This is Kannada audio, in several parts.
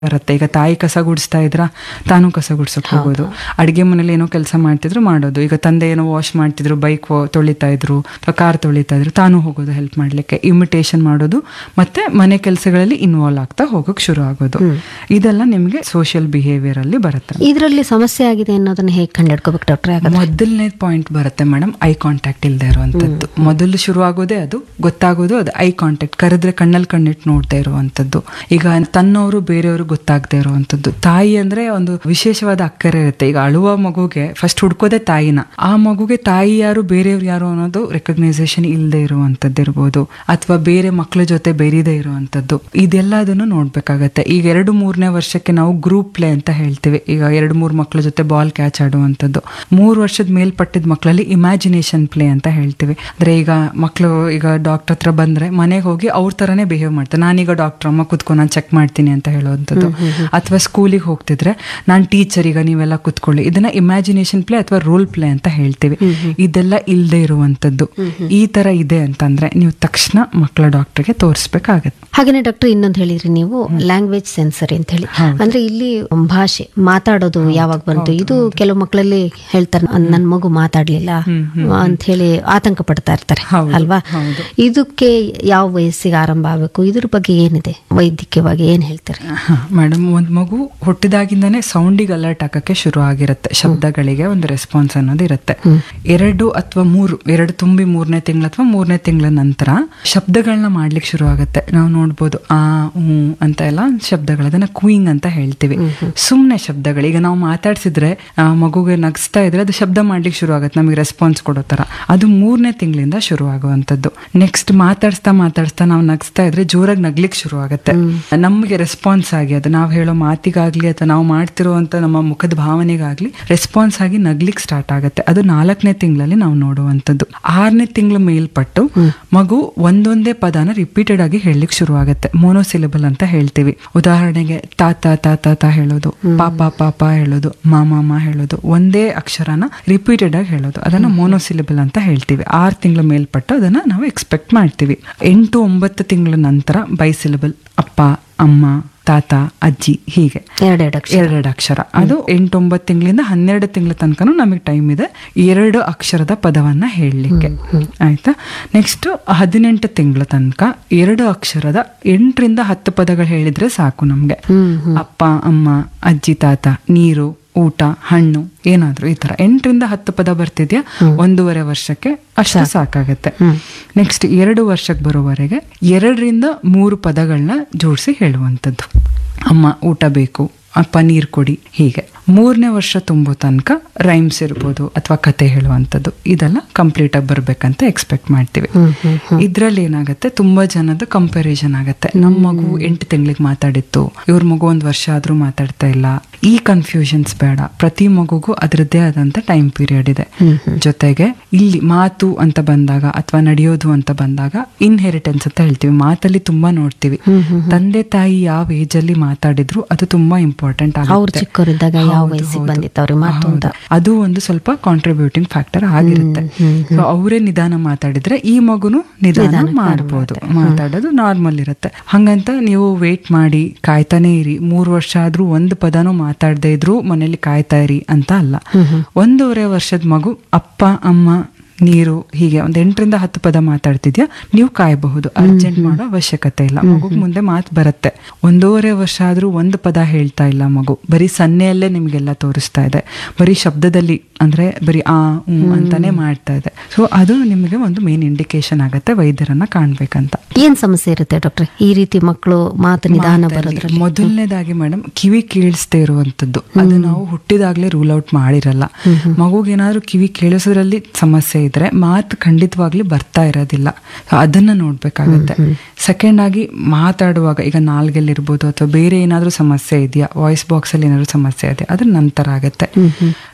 ಬರುತ್ತೆ ಈಗ ತಾಯಿ ಕಸ ಗುಡಿಸ್ತಾ ಇದ್ರ ತಾನು ಕಸ ಗುಡ್ಸಕ್ ಹೋಗೋದು ಅಡಿಗೆ ಮನೇಲಿ ಏನೋ ಕೆಲಸ ಮಾಡ್ತಿದ್ರು ಮಾಡೋದು ಈಗ ತಂದೆ ಏನೋ ವಾಶ್ ಮಾಡ್ತಿದ್ರು ಬೈಕ್ ತೊಳಿತಾ ಇದ್ರು ಅಥವಾ ಕಾರ್ ತೊಳಿತಾ ಇದ್ರು ತಾನು ಹೋಗೋದು ಹೆಲ್ಪ್ ಮಾಡ್ಲಿಕ್ಕೆ ಇಮಿಟೇಷನ್ ಮಾಡೋದು ಮತ್ತೆ ಮನೆ ಕೆಲಸಗಳಲ್ಲಿ ಇನ್ವಾಲ್ವ್ ಆಗ್ತಾ ಹೋಗೋಕ್ ಶುರು ಆಗೋದು ಇದೆಲ್ಲ ನಿಮ್ಗೆ ಸೋಷಿಯಲ್ ಬಿಹೇವಿಯರ್ ಅಲ್ಲಿ ಬರುತ್ತೆ ಇದರಲ್ಲಿ ಸಮಸ್ಯೆ ಆಗಿದೆ ಅನ್ನೋದನ್ನ ಹೇಗೆ ಕಂಡಿಡ್ಕೋಬೇಕು ಡಾಕ್ಟ್ರೆ ಹಾಗಾದ್ರೆ ಮೊದಲನೇ ಪಾಯಿಂಟ್ ಬರುತ್ತೆ ಮೇಡಮ್ ಐ ಕಾಂಟ್ಯಾಕ್ಟ್ ಇಲ್ಲದೆ ಇರುವಂತದ್ದು ಮೊದಲು ಶುರು ಆಗೋದೇ ಅದು ಗೊತ್ತಾಗೋದು ಅದು ಐ ಕಾಂಟ್ಯಾಕ್ಟ್ ಕರೆದ್ರೆ ಕಣ್ಣಲ್ಲಿ ಕಣ್ಣಿಟ್ಟು ನೋಡ್ತಾ ಇರುವಂತದ್ದು ಈಗ ತನ್ನವರು ಬೇರೆಯವರು ಗೊತ್ತಾಗದೆ ಇರುವಂತದ್ದು ತಾಯಿ ಅಂದ್ರೆ ಒಂದು ವಿಶೇಷವಾದ ಅಕ್ಕರೆ ಇರುತ್ತೆ ಈಗ ಅಳುವ ಮಗುಗೆ ಫಸ್ಟ್ ಹುಡ್ಕೋದೇ ತಾಯಿನ ಆ ಮಗುಗೆ ತಾಯಿ ಯಾರು ಬೇರೆಯವ್ರು ಯಾರು ಅನ್ನೋದು ರೆಕಗ್ನೈಸೇಷನ್ ಇಲ್ಲದೆ ಇರುವಂತದ್ದು ಇರ್ಬೋದು ಅಥವಾ ಬೇರೆ ಮಕ್ಕಳ ಜೊತೆ ಬೆರೀದೇ ಇರುವಂತದ್ದು ಇದೆಲ್ಲದನ್ನು ನೋಡ್ಬೇಕಾಗತ್ತೆ ಈಗ ಎರಡು ಮೂರನೇ ವರ್ಷಕ್ಕೆ ನಾವು ಗ್ರೂಪ್ ಪ್ಲೇ ಅಂತ ಹೇಳ್ತೀವಿ ಈಗ ಎರಡು ಮೂರು ಮಕ್ಕಳ ಜೊತೆ ಬಾಲ್ ಕ್ಯಾಚ್ ಆಡುವಂಥದ್ದು ಮೂರು ವರ್ಷದ ಮೇಲ್ಪಟ್ಟಿದ ಮಕ್ಕಳಲ್ಲಿ ಇಮ್ಯಾಜಿನೇಷನ್ ಪ್ಲೇ ಅಂತ ಹೇಳ್ತೀವಿ ಅಂದ್ರೆ ಈಗ ಮಕ್ಕಳು ಈಗ ಡಾಕ್ಟರ್ ಹತ್ರ ಬಂದ್ರೆ ಮನೆಗೆ ಹೋಗಿ ಅವ್ರ ತರನೇ ಬಿಹೇವ್ ಮಾಡ್ತಾರೆ ನಾನೀಗ ಡಾಕ್ಟರ್ ಅಮ್ಮ ಕುತ್ಕೊ ನಾನು ಚೆಕ್ ಮಾಡ್ತೀನಿ ಅಂತ ಹೇಳುವಂಥದ್ದು ಅಥವಾ ಸ್ಕೂಲಿಗೆ ಹೋಗ್ತಿದ್ರೆ ನಾನು ಟೀಚರ್ ಈಗ ನೀವೆಲ್ಲ ಕುತ್ಕೊಳ್ಳಿ ಇದನ್ನ ಇಮ್ಯಾಜಿನೇಷನ್ ಪ್ಲೇ ಅಥವಾ ರೋಲ್ ಪ್ಲೇ ಅಂತ ಹೇಳ್ತೀವಿ ಇದೆಲ್ಲ ಇಲ್ಲದೆ ಇರುವಂತದ್ದು ಈ ತರ ಇದೆ ಅಂತಂದ್ರೆ ನೀವು ತಕ್ಷಣ ಮಕ್ಕಳ ಡಾಕ್ಟರ್ಗೆ ತೋರಿಸ್ಬೇಕಾಗತ್ತೆ ಹಾಗೇನೆ ಡಾಕ್ಟರ್ ಇನ್ನೊಂದು ಹೇಳಿದ್ರಿ ನೀವು ಲ್ಯಾಂಗ್ವೇಜ್ ಸೆನ್ಸರಿ ಅಂತ ಹೇಳಿ ಅಂದ್ರೆ ಇಲ್ಲಿ ಭಾಷೆ ಮಾತಾಡೋದು ಯಾವಾಗ ಬಂತು ಇದು ಕೆಲವು ಮಕ್ಕಳಲ್ಲಿ ಹೇಳ್ತಾರೆ ನನ್ನ ಮಗು ಮಾತಾಡ್ಲಿಲ್ಲ ಅಂತ ಹೇಳಿ ಆತಂಕ ಪಡ್ತಾ ಇರ್ತಾರೆ ಹೌದು, ಅಲ್ವಾ ಹೌದು. ಇದಕ್ಕೆ ಯಾವ ವಯಸ್ಸಿಗೆ ಆರಂಭ ಆಗಬೇಕು ಇದ್ರ ಬಗ್ಗೆ ಏನಿದೆ ವೈದ್ಯಕೀಯವಾಗಿ ಏನ್ ಹೇಳ್ತಾರೆ ಮೇಡಮ್ ಒಂದು ಮಗು ಹುಟ್ಟಿದಾಗಿಂದಾನೇ ಸೌಂಡಿಗೆ ಅಲರ್ಟ್ ಆಗಕ್ಕೆ ಶುರು ಆಗಿರುತ್ತೆ ಶಬ್ದಗಳಿಗೆ ಒಂದು ರೆಸ್ಪಾನ್ಸ್ ಅನ್ನೋದು ಇರುತ್ತೆ ಎರಡು ಅಥವಾ ಮೂರು ಎರಡು ತುಂಬಿ ಮೂರನೇ ತಿಂಗಳು ಅಥವಾ ಮೂರನೇ ತಿಂಗಳ ನಂತರ ಶಬ್ದಗಳನ್ನ ಮಾಡ್ಲಿಕ್ಕೆ ಶುರು ಆಗುತ್ತೆ ನಾವು ನೋಡ್ಬೋದು ಆ ಹ್ಞೂ ಅಂತ ಎಲ್ಲ ಶಬ್ದಗಳು ಅದನ್ನ ಕ್ವೀಯಿಂಗ್ ಅಂತ ಹೇಳ್ತೀವಿ ಸುಮ್ಮನೆ ಶಬ್ದಗಳು ಈಗ ನಾವು ಮಾತಾಡ್ಸಿದ್ರೆ ಆ, ಮಗುಗೆ ನಗಿಸ್ತಾ ಇದ್ರೆ ಅದು ಶಬ್ದ ಮಾಡ್ಲಿಕ್ಕೆ ಶುರು ಆಗುತ್ತೆ ನಮಗೆ ರೆಸ್ಪಾನ್ಸ್ ಕೊಡೋ ತರ ಅದು ಮೂರನೇ ತಿಂಗಳಿಂದ ಶುರು ಆಗುವಂಥದ್ದು ನೆಕ್ಸ್ಟ್ ಮಾತಾಡ್ಸ್ತಾ ಮಾತಾಡ್ಸ್ತಾ ನಾವು ನಗಿಸ್ತಾ ಇದ್ರೆ ಜೋರಾಗಿ ನಗ್ಲಿಕ್ಕೆ ಶುರು ಆಗುತ್ತೆ ನಮಗೆ ರೆಸ್ಪಾನ್ಸ್ ಆಗಿ ಅದು ನಾವು ಹೇಳೋ ಮಾತಿಗಾಗ್ಲಿ ಅಥವಾ ನಾವು ಮಾಡ್ತಿರುವಂತ ನಮ್ಮ ಮುಖದ ಭಾವನೆಗಾಗ್ಲಿ ರೆಸ್ಪಾನ್ಸ್ ಆಗಿ ನಗ್ಲಿಕ್ಕೆ ಸ್ಟಾರ್ಟ್ ಆಗುತ್ತೆ ಅದು ನಾಲ್ಕನೇ ತಿಂಗಳಲ್ಲಿ ನಾವು ನೋಡುವಂಥದ್ದು ಆರನೇ ತಿಂಗಳ ಮೇಲ್ಪಟ್ಟು ಮಗು ಒಂದೊಂದೇ ಪದನ ರಿಪೀಟೆಡ್ ಆಗಿ ಹೇಳಲಿಕ್ಕೆ ಶುರು ಆಗುತ್ತೆ ಮೋನೋಸಿಲಬಲ್ ಅಂತ ಹೇಳ್ತೀವಿ ಉದಾಹರಣೆಗೆ ತಾತ ತಾತ ತಾ ಹೇಳೋದು ಪಾಪ ಪಾಪ ಹೇಳೋದು ಮಾಮ ಹೇಳೋದು ಒಂದೇ ಅಕ್ಷರನ ರಿಪೀಟೆಡ್ ಆಗಿ ಹೇಳೋದು ಅದನ್ನ ಮೋನೋಸಿಲಬಲ್ ಅಂತ ಹೇಳ್ತೀವಿ ಆರು ತಿಂಗಳ ಮೇಲ್ಪಟ್ಟು ಅದನ್ನ ನಾವು ಎಕ್ಸ್ಪೆಕ್ಟ್ ಮಾಡ್ತೀವಿ ಎಂಟು ಒಂಬತ್ತು ತಿಂಗಳ ನಂತರ ಬೈಸಿಲಬಲ್ ಅಪ್ಪ ಅಮ್ಮ ತಾತ ಅಜ್ಜಿ ಹೀಗೆ ಎರಡೆರಡು ಅಕ್ಷರ ಎರಡೆರಡು ಅಕ್ಷರ ಅದು ಎಂಟೊಂಬತ್ತು ತಿಂಗಳಿಂದ ಹನ್ನೆರಡು ತಿಂಗಳ ತನಕನೂ ನಮಗೆ ಟೈಮ್ ಇದೆ ಎರಡು ಅಕ್ಷರದ ಪದವನ್ನ ಹೇಳಲಿಕ್ಕೆ ಆಯ್ತಾ ನೆಕ್ಸ್ಟ್ ಹದಿನೆಂಟು ತಿಂಗಳ ತನಕ ಎರಡು ಅಕ್ಷರದ ಎಂಟರಿಂದ ಹತ್ತು ಪದಗಳು ಹೇಳಿದ್ರೆ ಸಾಕು ನಮ್ಗೆ ಅಪ್ಪ ಅಮ್ಮ ಅಜ್ಜಿ ತಾತ ನೀರು ಊಟ ಹಣ್ಣು ಏನಾದ್ರು ಈ ತರ ಎಂಟರಿಂದ ಹತ್ತು ಪದ ಬರ್ತಿದ್ಯಾ ಒಂದೂವರೆ ವರ್ಷಕ್ಕೆ ಅಷ್ಟು ಸಾಕಾಗತ್ತೆ ನೆಕ್ಸ್ಟ್ ಎರಡು ವರ್ಷಕ್ಕೆ ಬರೋವರೆಗೆ ಎರಡರಿಂದ ಮೂರು ಪದಗಳನ್ನ ಜೋಡಿಸಿ ಹೇಳುವಂಥದ್ದು ಅಮ್ಮ ಊಟ ಬೇಕು ಅಪ್ಪ ನೀರು ಕೊಡಿ ಹೀಗೆ ಮೂರನೇ ವರ್ಷ ತುಂಬೋ ತನಕ ರೈಮ್ಸ್ ಇರ್ಬೋದು ಅಥವಾ ಕತೆ ಹೇಳುವಂಥದ್ದು ಇದೆಲ್ಲ ಕಂಪ್ಲೀಟ್ ಆಗಿ ಬರ್ಬೇಕಂತ ಎಕ್ಸ್ಪೆಕ್ಟ್ ಮಾಡ್ತೀವಿ ಇದ್ರಲ್ಲಿ ಏನಾಗುತ್ತೆ ತುಂಬಾ ಜನದ ಕಂಪ್ಯಾರಿಸನ್ ಆಗುತ್ತೆ ನಮ್ಮ ಮಗು ಎಂಟು ತಿಂಗಳಿಗೆ ಮಾತಾಡಿತ್ತು ಇವ್ರ ಮಗು ಒಂದ್ ವರ್ಷ ಆದ್ರೂ ಮಾತಾಡ್ತಾ ಇಲ್ಲ ಈ ಕನ್ಫ್ಯೂಷನ್ಸ್ ಬೇಡ ಪ್ರತಿ ಮಗುಗೂ ಅದರದ್ದೇ ಆದಂತ ಟೈಮ್ ಪೀರಿಯಡ್ ಇದೆ ಜೊತೆಗೆ ಇಲ್ಲಿ ಮಾತು ಅಂತ ಬಂದಾಗ ಅಥವಾ ನಡೆಯೋದು ಅಂತ ಬಂದಾಗ ಇನ್ಹೆರಿಟೆನ್ಸ್ ಅಂತ ಹೇಳ್ತೀವಿ ಮಾತಲ್ಲಿ ತುಂಬಾ ನೋಡ್ತೀವಿ ತಂದೆ ತಾಯಿ ಯಾವ ಏಜ್ ಅಲ್ಲಿ ಮಾತಾಡಿದ್ರು ಅದು ತುಂಬಾ ಇಂಪಾರ್ಟೆಂಟ್ ಅವ್ರು ಆಗುತ್ತೆ ಚಿಕ್ಕವರಿದ್ದಾಗ ಯಾವ ಹೌದು, ವಯಸ್ಸಿಗೆ ಹೌದು. ಬಂದಿತ್ತು ಅವ್ರಿಗೆ ಮಾತು ಅಂತ ಹೌದು. ಅದು ಒಂದು ಸ್ವಲ್ಪ ಕಾಂಟ್ರಿಬ್ಯೂಟಿಂಗ್ ಫ್ಯಾಕ್ಟರ್ ಆಗಿರುತ್ತೆ ಸೊ ಅವರೇ ನಿಧಾನ ಮಾತಾಡಿದ್ರೆ ಈ ಮಗುನು ನಿಧಾನ ಮಾಡ್ಬೋದು ಮಾತಾಡೋದು ನಾರ್ಮಲ್ ಇರುತ್ತೆ ಹಂಗಂತ ನೀವು ವೇಟ್ ಮಾಡಿ ಕಾಯ್ತಾನೆ ಇರಿ ಮೂರು ವರ್ಷ ಆದ್ರೂ ಒಂದು ಪದನೂ ಮಾತಾಡದೇ ಇದ್ರೂ ಮನೇಲಿ ಕಾಯ್ತಾ ಇರಿ ಅಂತ ಅಲ್ಲ ಒಂದೂವರೆ ವರ್ಷದ ಮಗು ಅಪ್ಪ ಅಮ್ಮ ನೀರು ಹೀಗೆ ಒಂದ್ ಎಂಟರಿಂದ ಹತ್ತು ಪದ ಮಾತಾಡ್ತಿದ್ಯಾ ನೀವು ಕಾಯಬಹುದು ಅರ್ಜೆಂಟ್ ಮಾಡೋ ಅವಶ್ಯಕತೆ ಇಲ್ಲ ಮಗುಗ್ ಮುಂದೆ ಮಾತು ಬರುತ್ತೆ ಒಂದೂವರೆ ವರ್ಷ ಆದ್ರೂ ಒಂದು ಪದ ಹೇಳ್ತಾ ಇಲ್ಲ ಮಗು ಬರೀ ಸನ್ನೆಯಲ್ಲೇ ನಿಮ್ಗೆಲ್ಲ ತೋರಿಸ್ತಾ ಇದೆ ಬರೀ ಶಬ್ದದಲ್ಲಿ ಅಂದ್ರೆ ಬರೀ ಆ ಹ್ಞೂ ಅಂತಾನೆ ಮಾಡ್ತಾ ಇದೆ ಸೊ ಅದು ನಿಮಗೆ ಒಂದು ಮೇನ್ ಇಂಡಿಕೇಶನ್ ಆಗತ್ತೆ ವೈದ್ಯರನ್ನ ಕಾಣ್ಬೇಕಂತ ಏನ್ ಸಮಸ್ಯೆ ಇರುತ್ತೆ ಡಾಕ್ಟ್ರೆ ಈ ರೀತಿ ಮಕ್ಕಳು ಮಾತು ನಿಧಾನ ಬರೋದ್ರಲ್ಲಿ ಮೊದಲನೇದಾಗಿ ಮೇಡಮ್ ಕಿವಿ ಕೇಳಿಸ್ದೇ ಇರುವಂತದ್ದು ಅದು ನಾವು ಹುಟ್ಟಿದಾಗ್ಲೇ ರೂಲ್ ಔಟ್ ಮಾಡಿರಲ್ಲ ಮಗುಗೇನಾದ್ರೂ ಕಿವಿ ಕೇಳಿಸೋದ್ರಲ್ಲಿ ಸಮಸ್ಯೆ ಇದ್ರೆ ಮಾತು ಖಂಡಿತವಾಗ್ಲೂ ಬರ್ತಾ ಇರೋದಿಲ್ಲ So ಅದನ್ನ ನೋಡ್ಬೇಕಾಗತ್ತೆ ಸೆಕೆಂಡ್ ಆಗಿ ಮಾತಾಡುವಾಗ ಈಗ ನಾಲ್ಗೆಲ್ಲಿರ್ಬೋದು ಅಥವಾ ಬೇರೆ ಏನಾದ್ರೂ ಸಮಸ್ಯೆ ಇದೆಯಾ ವಾಯ್ಸ್ ಬಾಕ್ಸ್ ಅಲ್ಲಿ ಏನಾದ್ರೂ ಸಮಸ್ಯೆ ಇದೆಯಾ ಅದ್ರ ನಂತರ ಆಗತ್ತೆ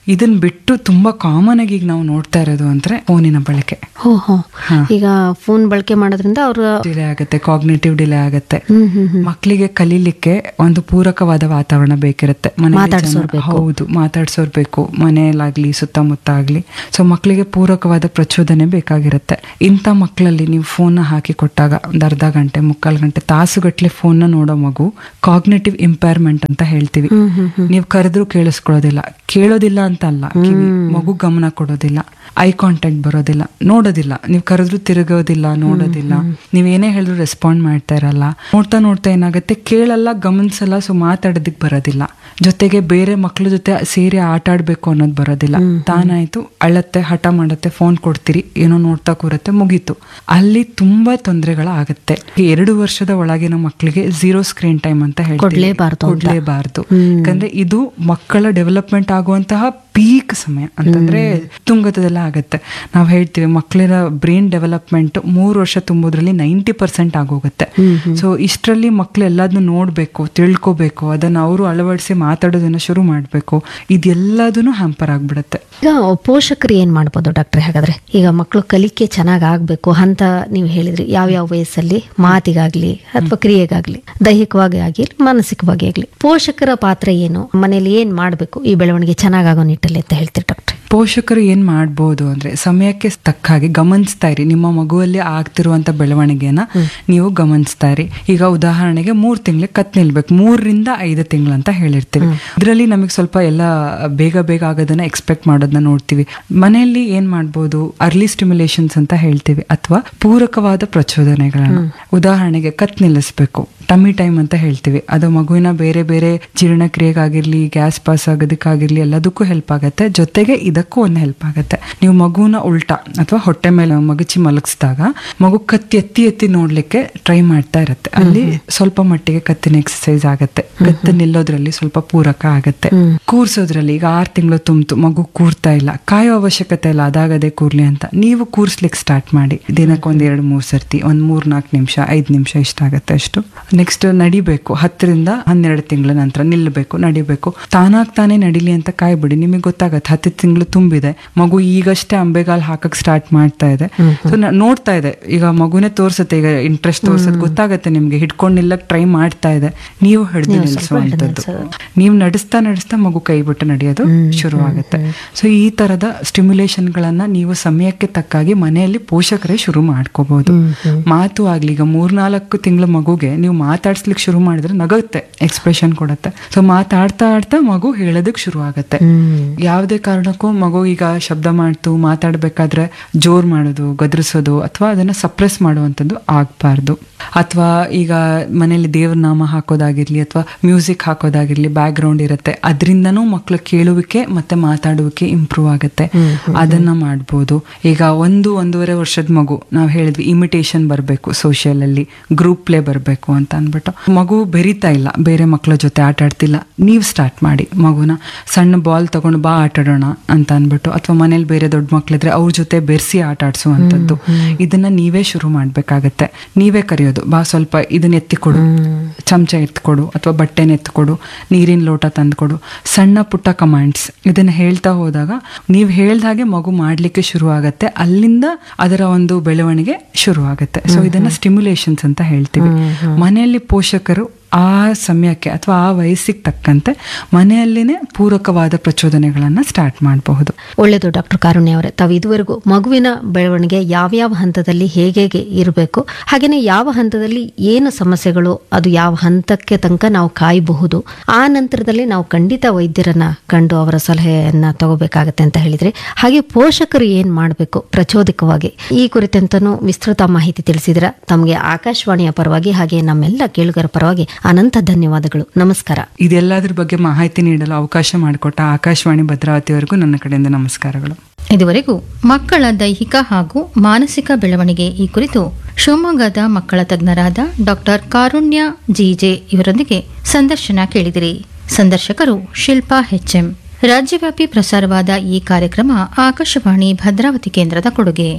ಇದನ್ ಬಿಟ್ಟು ತುಂಬಾ ಕಾಮನ್ ಆಗಿ ಈಗ ನಾವು ನೋಡ್ತಾ ಇರೋದು ಅಂದ್ರೆ ಫೋನಿನ ಬಳಕೆ ಹೋ ಹೋ ಈಗ ಫೋನ್ ಬಳಕೆ ಮಾಡೋದ್ರಿಂದ ಅವ್ರ ಡಿಲೇ ಆಗುತ್ತೆ ಕಾಗ್ನೇಟಿವ್ ಡಿಲೇ ಆಗುತ್ತೆ ಹ್ಮ್ ಹ್ಮ್ ಹ್ಮ್ ಮಕ್ಕಳಿಗೆ ಕಲೀಲಿಕ್ಕೆ ಒಂದು ಪೂರಕವಾದ ವಾತಾವರಣ ಬೇಕಿರುತ್ತೆ ಮನೆಯಲ್ಲಿ ಮಾತಾಡ್ಸೋರ್ ಜನ- ಹೌದು ಮಾತಾಡ್ಸೋರ್ ಬೇಕು ಮನೆಯಲ್ಲಾಗ್ಲಿ ಸುತ್ತಮುತ್ತ ಆಗ್ಲಿ ಸೊ ಮಕ್ಕಳಿಗೆ ಪೂರಕವಾದ ಪ್ರಚೋದನೆ ಬೇಕಾಗಿರುತ್ತೆ ಇಂಥ ಮಕ್ಕಳಲ್ಲಿ ನೀವು ಫೋನ್ ಹಾಕಿ ಕೊಟ್ಟಾಗ ಒಂದು ಅರ್ಧ ಗಂಟೆ ಮುಕ್ಕಾಲು ಗಂಟೆ ತಾಸುಗಟ್ಲೆ ಫೋನ್ ನೋಡೋ ಮಗು ಕಾಗ್ನೇಟಿವ್ ಇಂಪೈರ್ಮೆಂಟ್ ಅಂತ ಹೇಳ್ತೀವಿ ಹ್ಮ್ ಹ್ಮ್ ಹ್ಮ್ ನೀವು ಕರೆದ್ರೂ ಕೇಳಿಸ್ಕೊಳ್ಳೋದಿಲ್ಲ ಕೇಳೋದಿಲ್ಲ ಅಂತ ಅಲ್ಲ ಕಿವಿ ಮಗು ಗಮನ ಕೊಡೋದಿಲ್ಲ ಐ ಕಾಂಟ್ಯಾಕ್ಟ್ ಬರೋದಿಲ್ಲ ನೋಡೋದಿಲ್ಲ ನೀವು ಕರೆದ್ರೂ ತಿರುಗೋದಿಲ್ಲ ನೋಡೋದಿಲ್ಲ ನೀವೇನೇ ಹೇಳಿದ್ರು ರೆಸ್ಪಾಂಡ್ ಮಾಡ್ತಾ ಇರಲ್ಲ ನೋಡ್ತಾ ನೋಡ್ತಾ ಏನಾಗುತ್ತೆ ಕೇಳಲ್ಲ ಗಮನಿಸಲ್ಲ ಸೊ ಮಾತಾಡೋದಕ್ಕೆ ಬರೋದಿಲ್ಲ ಜೊತೆಗೆ ಬೇರೆ ಮಕ್ಳ ಜೊತೆ ಸೇರಿ ಆಟ ಆಡ್ಬೇಕು ಅನ್ನೋದು ಬರೋದಿಲ್ಲ ತಾನಾಯ್ತು ಅಳತ್ತೆ ಹಠ ಮಾಡುತ್ತೆ ಫೋನ್ ಕೊಡ್ತೀರಿ ಏನೋ ನೋಡ್ತಾ ಕೂರತ್ತೆ ಮುಗೀತು ಅಲ್ಲಿ ತುಂಬಾ ತೊಂದರೆಗಳಾಗತ್ತೆ ಎರಡು ವರ್ಷದ ಒಳಗಿನ ಮಕ್ಕಳಿಗೆ ಝೀರೋ ಸ್ಕ್ರೀನ್ ಟೈಮ್ ಅಂತ ಹೇಳ್ತೀವಿ ಕೊಡ್ಲೇಬಾರ್ದು ಅಂತ. ಕೊಡ್ಲೇಬಾರ್ದು ಯಾಕಂದ್ರೆ ಇದು ಮಕ್ಕಳ ಡೆವಲಪ್ಮೆಂಟ್ ಆಗುವಂತಹ ಪೀಕ್ ಸಮಯ ಅಂತಂದ್ರೆ ತುಂಗತದೆಲ್ಲ ಆಗತ್ತೆ ನಾವು ಹೇಳ್ತೀವಿ ಮಕ್ಕಳಿನ ಬ್ರೈನ್ ಡೆವಲಪ್ಮೆಂಟ್ ಮೂರು ವರ್ಷ ತುಂಬೋದ್ರಲ್ಲಿ ನೈಂಟಿ ಪರ್ಸೆಂಟ್ ಆಗೋಗುತ್ತೆ ಸೊ ಇಷ್ಟರಲ್ಲಿ ಮಕ್ಳು ಎಲ್ಲದನ್ನು ನೋಡ್ಬೇಕು ತಿಳ್ಕೊಬೇಕು ಅದನ್ನ ಅವರು ಅಳವಡಿಸಿ ಮಾತಾಡೋದನ್ನ ಶುರು ಮಾಡ್ಬೇಕು ಇದೆಲ್ಲದನ್ನು ಹ್ಯಾಂಪರ್ ಆಗ್ಬಿಡತ್ತೆ ಈಗ ಪೋಷಕರು ಏನ್ ಮಾಡ್ಬೋದು ಡಾಕ್ಟ್ರೆ ಹಾಗಾದ್ರೆ ಈಗ ಮಕ್ಕಳು ಕಲಿಕೆ ಚೆನ್ನಾಗ್ ಆಗ್ಬೇಕು ಅಂತ ನೀವು ಹೇಳಿದ್ರಿ ಯಾವ ಯಾವ ವಯಸ್ಸಲ್ಲಿ ಮಾತಿಗಾಗ್ಲಿ ಅಥವಾ ಕ್ರಿಯೆಗಾಗ್ಲಿ ದೈಹಿಕವಾಗಿ ಆಗಿರ್ಲಿ ಮಾನಸಿಕವಾಗಿ ಆಗ್ಲಿ ಪೋಷಕರ ಪಾತ್ರ ಏನು ಮನೇಲಿ ಏನ್ ಮಾಡ್ಬೇಕು ಈ ಬೆಳವಣಿಗೆ ಚೆನ್ನಾಗಾಗೋ ನಿಟ್ಟಲ್ಲಿ ಅಂತ ಹೇಳ್ತೀರಿ ಡಾಕ್ಟ್ರೆ ಪೋಷಕರು ಏನ್ ಮಾಡ್ಬೋದು ಅಂದ್ರೆ ಸಮಯಕ್ಕೆ ತಕ್ಕ ಹಾಗೆ ಗಮನಿಸ್ತಾ ಇರಿ ನಿಮ್ಮ ಮಗುವಲ್ಲಿ ಆಗ್ತಿರುವಂತ ಬೆಳವಣಿಗೆನ ನೀವು ಗಮನಿಸ್ತಾ ಇರಿ ಈಗ ಉದಾಹರಣೆಗೆ ಮೂರ್ ತಿಂಗಳಿಗೆ ಕತ್ ನಿಲ್ಬೇಕು ಮೂರರಿಂದ ಐದು ತಿಂಗಳು ಅಂತ ಹೇಳಿರ್ತೀವಿ ಇದರಲ್ಲಿ ನಮಗೆ ಸ್ವಲ್ಪ ಎಲ್ಲ ಬೇಗ ಬೇಗ ಆಗೋದನ್ನ ಎಕ್ಸ್ಪೆಕ್ಟ್ ಮಾಡೋದನ್ನ ನೋಡ್ತೀವಿ ಮನೆಯಲ್ಲಿ ಏನ್ ಮಾಡ್ಬೋದು ಅರ್ಲಿ ಸ್ಟಿಮ್ಯುಲೇಷನ್ಸ್ ಅಂತ ಹೇಳ್ತೀವಿ ಅಥವಾ ಪೂರಕವಾದ ಪ್ರಚೋದನೆಗಳನ್ನ ಉದಾಹರಣೆಗೆ ಕತ್ ನಿಲ್ಲಿಸ್ಬೇಕು ಟಮ್ಮಿ ಟೈಮ್ ಅಂತ ಹೇಳ್ತೀವಿ ಅದು ಮಗುವಿನ ಬೇರೆ ಬೇರೆ ಜೀರ್ಣಕ್ರಿಯೆಗಾಗಿರ್ಲಿ ಗ್ಯಾಸ್ ಪಾಸ್ ಆಗೋದಕ್ಕಾಗಿರ್ಲಿ ಎಲ್ಲದಕ್ಕೂ ಹೆಲ್ಪ್ ಆಗುತ್ತೆ ಜೊತೆಗೆ ಇದಕ್ಕೂ ಒಂದು ಹೆಲ್ಪ್ ಆಗುತ್ತೆ ನೀವು ಮಗುನ ಉಲ್ಟಾ ಅಥವಾ ಹೊಟ್ಟೆ ಮೇಲೆ ಮಗುಚಿ ಮಲಗಿಸಿದಾಗ ಮಗು ಕತ್ತಿ ಎತ್ತಿ ಎತ್ತಿ ನೋಡ್ಲಿಕ್ಕೆ ಟ್ರೈ ಮಾಡ್ತಾ ಇರುತ್ತೆ ಅಲ್ಲಿ ಸ್ವಲ್ಪ ಮಟ್ಟಿಗೆ ಕತ್ತಿನ ಎಕ್ಸರ್ಸೈಸ್ ಆಗುತ್ತೆ ಕತ್ತು ನಿಲ್ಲೋದ್ರಲ್ಲಿ ಸ್ವಲ್ಪ ಪೂರಕ ಆಗುತ್ತೆ ಕೂರ್ಸೋದ್ರಲ್ಲಿ ಈಗ ಆರು ತಿಂಗಳು ತುಂಬಿತು ಮಗು ಕೂರ್ತಾ ಇಲ್ಲ ಕಾಯೋ ಅವಶ್ಯಕತೆ ಇಲ್ಲ ಅದಾಗದೆ ಕೂರ್ಲಿ ಅಂತ ನೀವು ಕೂರ್ಸ್ಲಿಕ್ಕೆ ಸ್ಟಾರ್ಟ್ ಮಾಡಿ ದಿನಕ್ಕೆ ಒಂದ್ ಎರಡು ಮೂರು ಸರ್ತಿ ಒಂದ್ ಮೂರ್ ನಾಲ್ಕು ನಿಮಿಷ ಐದು ನಿಮಿಷ ಇಷ್ಟಾಗತ್ತೆ ಅಷ್ಟು ನೆಕ್ಸ್ಟ್ ನಡಿಬೇಕು ಹತ್ತರಿಂದ ಹನ್ನೆರಡು ತಿಂಗಳ ನಂತರ ನಿಲ್ಲಬೇಕು ನಡಿಬೇಕು ತಾನಾಗ್ ತಾನೇ ನಡಿಲಿ ಅಂತ ಕಾಯ್ಬಿಡಿ ನಿಮಗೆ ಗೊತ್ತಾಗತ್ತೆ ಹತ್ತು ತಿಂಗಳು ತುಂಬಿದೆ ಮಗು ಈಗಷ್ಟೇ ಅಂಬೆಗಾಲ್ ಹಾಕಕ್ ಸ್ಟಾರ್ಟ್ ಮಾಡ್ತಾ ಇದೆ ಸೊ ನೋಡ್ತಾ ಇದೆ ಈಗ ಮಗುನೇ ತೋರ್ಸುತ್ತೆ ಈಗ ಇಂಟ್ರೆಸ್ಟ್ ತೋರ್ಸತ್ ಗೊತ್ತಾಗತ್ತೆ ನಿಮ್ಗೆ ಹಿಡ್ಕೊಂಡು ನಿಲ್ಲಕ್ ಟ್ರೈ ಮಾಡ್ತಾ ಇದೆ ನೀವು ಹಿಡಿದು ನಿಲ್ಲಿಸುವಂತದ್ದು ನೀವು ನಡೆಸ್ತಾ ನಡೆಸ್ತಾ ಮಗು ಕೈ ಬಿಟ್ಟು ನಡೆಯೋದು ಶುರು ಆಗುತ್ತೆ ಸೊ ಈ ತರದ ಸ್ಟಿಮ್ಯುಲೇಷನ್ ಗಳನ್ನ ನೀವು ಸಮಯಕ್ಕೆ ತಕ್ಕಾಗಿ ಮನೆಯಲ್ಲಿ ಪೋಷಕರೇ ಶುರು ಮಾಡ್ಕೋಬಹುದು ಮಾತು ಆಗ್ಲಿ ಈಗ ಮೂರ್ನಾಲ್ಕು ತಿಂಗಳ ಮಗುಗೆ ನೀವು ಮಾತಾಡ್ಸ್ಲಿಕ್ಕೆ ಶುರು ಮಾಡಿದ್ರೆ ನಗುತ್ತೆ ಎಕ್ಸ್ಪ್ರೆಷನ್ ಕೊಡುತ್ತೆ ಸೊ ಮಾತಾಡ್ತಾ ಆಡ್ತಾ ಮಗು ಹೇಳೋದಕ್ಕೆ ಶುರು ಆಗುತ್ತೆ ಯಾವುದೇ ಕಾರಣಕ್ಕೂ ಮಗು ಈಗ ಶಬ್ದ ಮಾಡ್ತು ಮಾತಾಡ್ಬೇಕಾದ್ರೆ ಜೋರ್ ಮಾಡೋದು ಗದರಿಸೋದು ಅಥವಾ ಅದನ್ನ ಸಪ್ರೆಸ್ ಮಾಡುವಂಥದ್ದು ಆಗ್ಬಾರ್ದು ಅಥವಾ ಈಗ ಮನೇಲಿ ದೇವ್ರ ನಾಮ ಹಾಕೋದಾಗಿರ್ಲಿ ಅಥವಾ ಮ್ಯೂಸಿಕ್ ಹಾಕೋದಾಗಿರ್ಲಿ ಬ್ಯಾಕ್ ಗ್ರೌಂಡ್ ಇರುತ್ತೆ ಅದರಿಂದನೂ ಮಕ್ಕಳು ಕೇಳುವಿಕೆ ಮತ್ತೆ ಮಾತಾಡುವಿಕೆ ಇಂಪ್ರೂವ್ ಆಗುತ್ತೆ ಅದನ್ನ ಮಾಡ್ಬೋದು ಈಗ ಒಂದು ಒಂದೂವರೆ ವರ್ಷದ ಮಗು ನಾವು ಹೇಳಿದ್ವಿ ಇಮಿಟೇಷನ್ ಬರಬೇಕು ಸೋಷಿಯಲ್ ಅಲ್ಲಿ ಗ್ರೂಪ್ ಪ್ಲೇ ಬರಬೇಕು ಅಂತ ಅಂದ್ಬಿಟ್ಟು ಮಗು ಬೆರಿತಾ ಇಲ್ಲ ಬೇರೆ ಮಕ್ಕಳ ಜೊತೆ ಆಟ ಆಡ್ತಿಲ್ಲ ನೀವು ಸ್ಟಾರ್ಟ್ ಮಾಡಿ ಮಗುನ ಸಣ್ಣ ಬಾಲ್ ತಗೊಂಡು ಬಾ ಆಟ ಆಡೋಣ ಅಂತ ಅಂದ್ಬಿಟ್ಟು ಅಥವಾ ಮನೇಲಿ ಬೇರೆ ದೊಡ್ಡ ಮಕ್ಳಿದ್ರೆ ಅವ್ರ ಜೊತೆ ಬೆರೆಸಿ ಆಟ ಆಡ್ಸುವಂಥದ್ದು ಇದನ್ನ ನೀವೇ ಶುರು ಮಾಡ್ಬೇಕಾಗತ್ತೆ ನೀವೇ ಕರೆಯೋದು ಬಾ ಸ್ವಲ್ಪ ಇದನ್ನ ಎತ್ತಿಕೊಡು ಚಮಚ ಎತ್ಕೊಡು ಅಥವಾ ಬಟ್ಟೆನ ಎತ್ಕೊಡು ನೀರಿನ ಲೋಟ ತಂದ್ಕೊಡು ಸಣ್ಣ ಪುಟ್ಟ ಕಮಾಂಡ್ಸ್ ಇದನ್ನ ಹೇಳ್ತಾ ಹೋದಾಗ ನೀವು ಹೇಳ್ದ ಹಾಗೆ ಮಗು ಮಾಡ್ಲಿಕ್ಕೆ ಶುರು ಆಗತ್ತೆ ಅಲ್ಲಿಂದ ಅದರ ಒಂದು ಬೆಳವಣಿಗೆ ಶುರು ಆಗುತ್ತೆ ಸೊ ಇದನ್ನ ಸ್ಟಿಮ್ಯುಲೇಷನ್ಸ್ ಅಂತ ಹೇಳ್ತೀವಿ ಮನೆಯಲ್ಲಿ ಪೋಷಕರು ಆ ಸಮಯಕ್ಕೆ ಅಥವಾ ಆ ವಯಸ್ಸಿಗೆ ತಕ್ಕಂತೆ ಮನೆಯಲ್ಲಿನೇ ಪೂರಕವಾದ ಪ್ರಚೋದನೆಗಳನ್ನ ಸ್ಟಾರ್ಟ್ ಮಾಡಬಹುದು ಒಳ್ಳೆಯದು ಡಾಕ್ಟರ್ ಕಾರುಣ್ಯ ಅವರೇ ತಾವು ಇದುವರೆಗೂ ಮಗುವಿನ ಬೆಳವಣಿಗೆ ಯಾವ್ಯಾವ ಹಂತದಲ್ಲಿ ಹೇಗೆ ಹೇಗೆ ಹಾಗೇನೆ ಯಾವ ಹಂತದಲ್ಲಿ ಏನು ಸಮಸ್ಯೆಗಳು ಅದು ಯಾವ ಹಂತಕ್ಕೆ ತನಕ ನಾವು ಕಾಯಬಹುದು ಆ ನಂತರದಲ್ಲಿ ನಾವು ಖಂಡಿತ ವೈದ್ಯರನ್ನ ಕಂಡು ಅವರ ಸಲಹೆಯನ್ನ ತಗೋಬೇಕಾಗತ್ತೆ ಅಂತ ಹೇಳಿದ್ರಿ ಹಾಗೆ ಪೋಷಕರು ಏನ್ ಮಾಡಬೇಕು ಪ್ರಚೋದಕವಾಗಿ ಈ ಕುರಿತಂತನೂ ವಿಸ್ತೃತ ಮಾಹಿತಿ ತಿಳಿಸಿದ್ರ ತಮಗೆ ಆಕಾಶವಾಣಿಯ ಪರವಾಗಿ ಹಾಗೆ ನಮ್ಮೆಲ್ಲ ಕೇಳುಗರ ಪರವಾಗಿ ಅನಂತ ಧನ್ಯವಾದಗಳು ನಮಸ್ಕಾರ ಇದೆಲ್ಲದ್ರ ಬಗ್ಗೆ ಮಾಹಿತಿ ನೀಡಲು ಅವಕಾಶ ಮಾಡಿಕೊಟ್ಟ ಆಕಾಶವಾಣಿ ಭದ್ರಾವತಿವರೆಗೂ ನನ್ನ ಕಡೆಯಿಂದ ನಮಸ್ಕಾರಗಳು ಇದುವರೆಗೂ ಮಕ್ಕಳ ದೈಹಿಕ ಹಾಗೂ ಮಾನಸಿಕ ಬೆಳವಣಿಗೆ ಈ ಕುರಿತು ಶಿವಮೊಗ್ಗದ ಮಕ್ಕಳ ತಜ್ಞರಾದ ಡಾಕ್ಟರ್ ಕಾರುಣ್ಯ ಜಿಜೆ ಇವರೊಂದಿಗೆ ಸಂದರ್ಶನ ಕೇಳಿದಿರಿ ಸಂದರ್ಶಕರು ಶಿಲ್ಪಾ ಹೆಚ್ಎಂ ರಾಜ್ಯವ್ಯಾಪಿ ಪ್ರಸಾರವಾದ ಈ ಕಾರ್ಯಕ್ರಮ ಆಕಾಶವಾಣಿ ಭದ್ರಾವತಿ ಕೇಂದ್ರದ ಕೊಡುಗೆ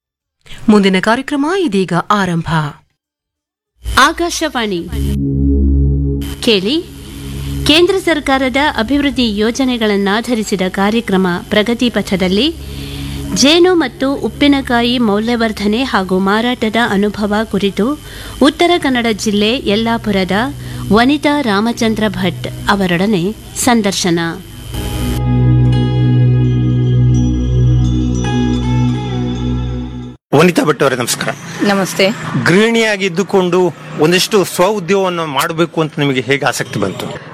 ಮುಂದಿನ ಕಾರ್ಯಕ್ರಮ ಇದೀಗ ಆರಂಭ ಆಕಾಶವಾಣಿ ಕೇಳಿ ಕೇಂದ್ರ ಸರ್ಕಾರದ ಅಭಿವೃದ್ಧಿ ಯೋಜನೆಗಳನ್ನಾಧರಿಸಿದ ಕಾರ್ಯಕ್ರಮ ಪ್ರಗತಿ ಪಥದಲ್ಲಿ ಜೇನು ಮತ್ತು ಉಪ್ಪಿನಕಾಯಿ ಮೌಲ್ಯವರ್ಧನೆ ಹಾಗೂ ಮಾರಾಟದ ಅನುಭವ ಕುರಿತು ಉತ್ತರ ಕನ್ನಡ ಜಿಲ್ಲೆ ಯಲ್ಲಾಪುರದ ವನಿತಾ ರಾಮಚಂದ್ರ ಭಟ್ ಅವರೊಡನೆ ಸಂದರ್ಶನ ವನಿತಾ ಭಟ್ ಅವರೇ ನಮಸ್ಕಾರ ನಮಸ್ತೆ ಗೃಹಿಣಿಯಾಗಿ ಇದ್ದುಕೊಂಡು ಒಂದಿಷ್ಟು ಸ್ವ ಉದ್ಯೋಗವನ್ನು ಮಾಡಬೇಕು ಅಂತ ನಿಮಗೆ ಹೇಗೆ ಆಸಕ್ತಿ ಬಂತು